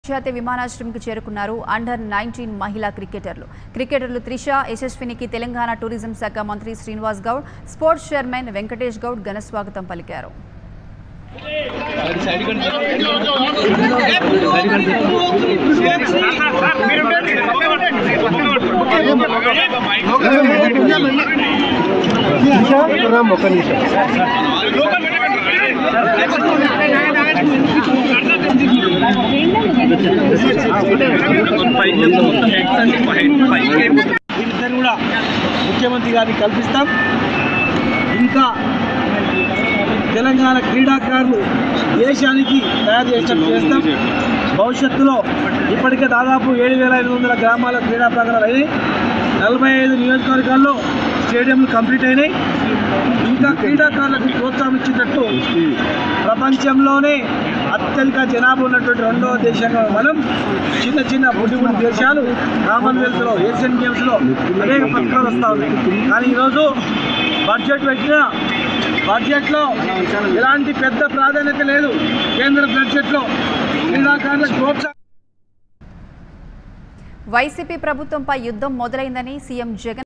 అంతర్జాతీయ విమానాశ్రయంకి చేరుకున్నారు under nineteen మహిళా క్రికెటర్లు క్రికెటర్లు త్రిష యశస్వినికి తెలంగాణ టూరిజం శాఖ మంత్రి శ్రీనివాస్ గౌడ్ స్పోర్ట్స్ చైర్మన్ వెంకటేష్ గౌడ్ ఘన స్వాగతం పలికారు ఒక నిమిషం వీరిద్దరు కూడా ముఖ్యమంత్రి గారిని కల్పిస్తాం ఇంకా తెలంగాణ క్రీడాకారులు దేశానికి తయారు చేసినట్టు చేస్తాం భవిష్యత్తులో ఇప్పటికే దాదాపు ఏడు వేల ఐదు వందల గ్రామాల క్రీడా ప్రాంగణాలు అయినాయి నలభై ఐదు నియోజకవర్గాల్లో స్టేడియంలు కంప్లీట్ అయినాయి ఇంకా క్రీడాకారులకు ప్రోత్సాహం ఇచ్చినట్టు ప్రపంచంలోనే అత్యధిక జనాభా ఉన్నటువంటి రెండవ దేశంగా మనం చిన్న చిన్న బుడ్డి బుడ్డి దేశాలు కామన్వెల్త్లో ఏషియన్ గేమ్స్లో అనేక పథకాలు వస్తూ ఉన్నాయి కానీ ఈరోజు బడ్జెట్ పెట్టిన బడ్జెట్లో ఎలాంటి పెద్ద ప్రాధాన్యత లేదు కేంద్ర బడ్జెట్లో క్రీడాకారులకు ప్రోత్సాహం వైసీపీ ప్రభుత్వంపై యుద్ధం మొదలైందని సీఎం జగన్